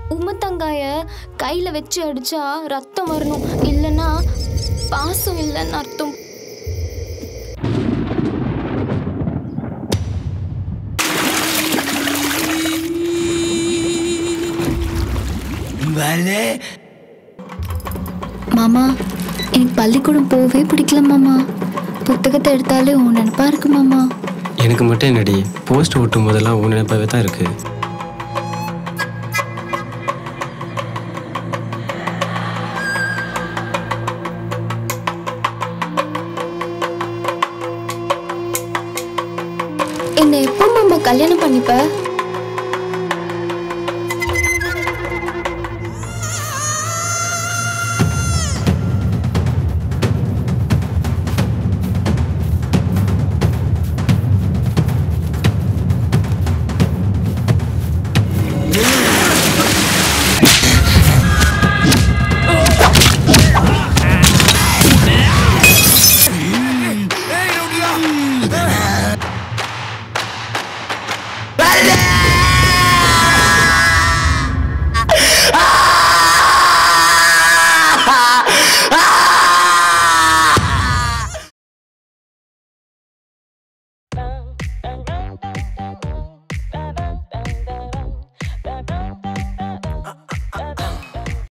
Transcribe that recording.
உமத்தங்காய கையில வச்சு அடிச்சா ரத்தம் வரணும் இல்லைன்னா பாசம் இல்லைன்னு அர்த்தம் மாமா எனக்கு பள்ளிக்கூடம் போகவே பிடிக்கல மாமா புத்தகத்தை எடுத்தாலே உன் நினப்பா இருக்கு மாமா எனக்கு மட்டும் என்னடி போஸ்ட் ஓட்டும் போதெல்லாம் உன் நினைப்பாவே தான் இருக்கு என்னை எப்போ மாமா கல்யாணம் பண்ணிப்ப